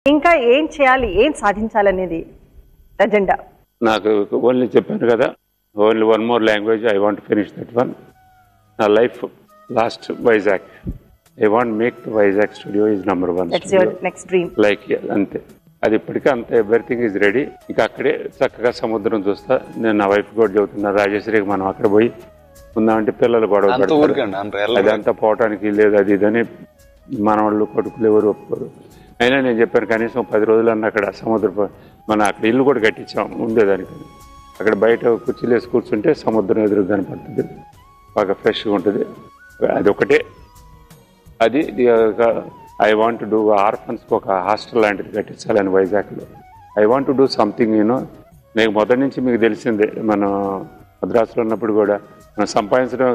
ఇంకా ఏం చేయాలి ఏం సాధించాలనేది అజెండా నాకు ఓన్లీ చెప్పాను కదా only one more language I want finish that one నా life last Vizag I want make Vizag studio is number one that's your next dream like అంతే అది ఇప్పటికే అంత ఎవ్రీథింగ్ ఈజ్ రెడీ ఇంకా అక్కడే చక్కగా సముద్రం చూస్తా నేను నా వైఫ్ కూడా చెబుతున్నా రాజేశ్వరికి మనం అక్కడ పోయి ఉందామంటే పిల్లలు గొడవ అంత పెడతారు. ఊరికండి అంత వెళ్ళ అదంతా పోవటానికి లేదు అది ఇదని మనవాళ్ళు కొడుకులు ఎవరు ఒప్పుకోరు అయినా నేను చెప్పాను కనీసం పది రోజులన్నా అక్కడ సముద్ర ప- మన అక్కడ ఇల్లు కూడా కట్టించాం ఉండేదానికి అక్కడ బయట కుర్చీలు వేసి కూర్చుంటే సముద్రం ఎదురు కనపడుతుంది బాగా ఫ్రెష్గా ఉంటుంది అది ఒకటే అది ఐ వాంట్ డూ ఆర్ఫన్స్కి ఒక హాస్టల్ లాంటిది కట్టించాలని వైజాగ్లో I want do something you know నేను మొదటి నుంచి మీకు తెలిసిందే మనం మద్రాసులో ఉన్నప్పుడు కూడా మనం సంపాదించడం